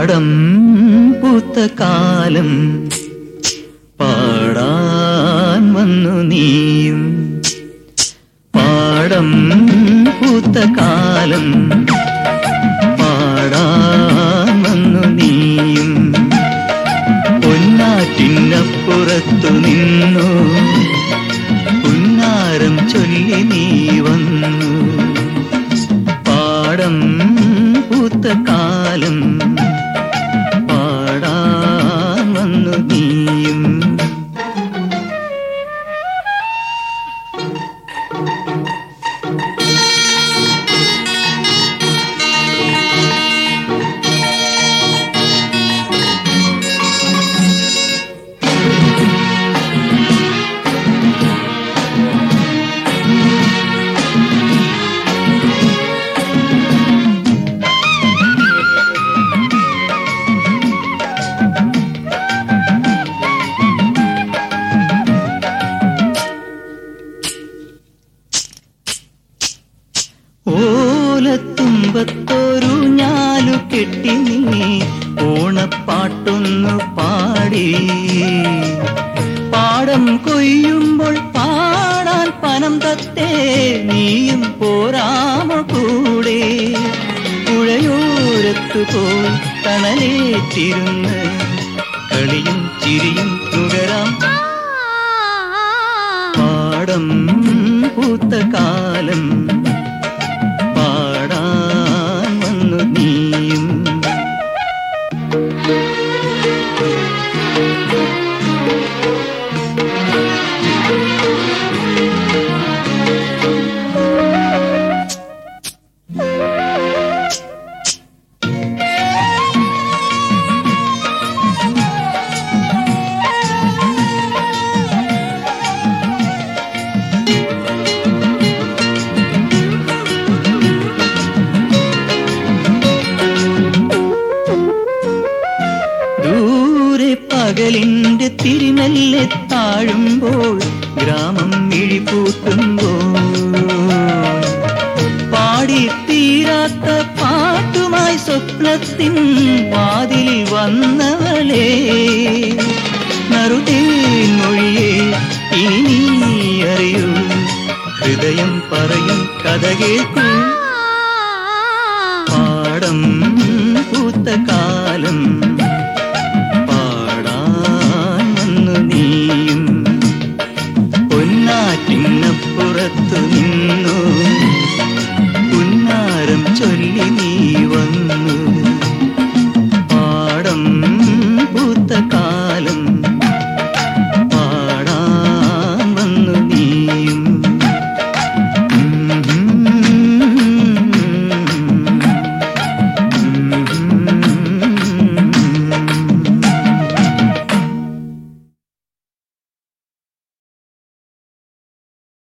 പാടം പൂത്ത കാലം പാടാൻ വന്നു നീയും പാടം പൂത്ത കാലം പാടാൻ വന്നു നീയും പൊന്നാറ്റിനപ്പുറത്തു നിന്നു പുന്നാരം ചൊല്ലി നീ വന്നു പാടം പൂത്ത കാലം പാടാൻ വന്നു നീയും ഓലത്തുമ്പത്തൊരു ഞാലു കെട്ടി നീ ഓണപ്പാട്ടൊന്നു പാടി പാടം കൊയ്യുമ്പോൾ പാടാൻ പനം തത്തേ നീയും പോരാമോ കൂടെ പുഴയോരത്തു പോയി തണലേറ്റിരുന്ന് കളിയും ചിരിയും നുകരാം പാടം പൂത്ത കാലം പാടാൻ വന്നു നീയും ദൂരെ പകലിന്റെ തിരിമെല്ലെ താഴുമ്പോൾ ഗ്രാമം മിഴിപൂട്ടുമ്പോൾ പാടി തീരാത്ത പാട്ടുമായി സ്വപ്നത്തിൻ വാതിലിൽ വന്നവളെ നറുതേൻ മൊഴിയെ ഇനി നീ അറിയൂ ഹൃദയം പറയും കഥ കേൾക്കൂ പാടം പൂത്ത കാലം പാടാൻ വന്നു നീയും പൊന്നാറ്റിനപ്പുറത്തു നിന്നു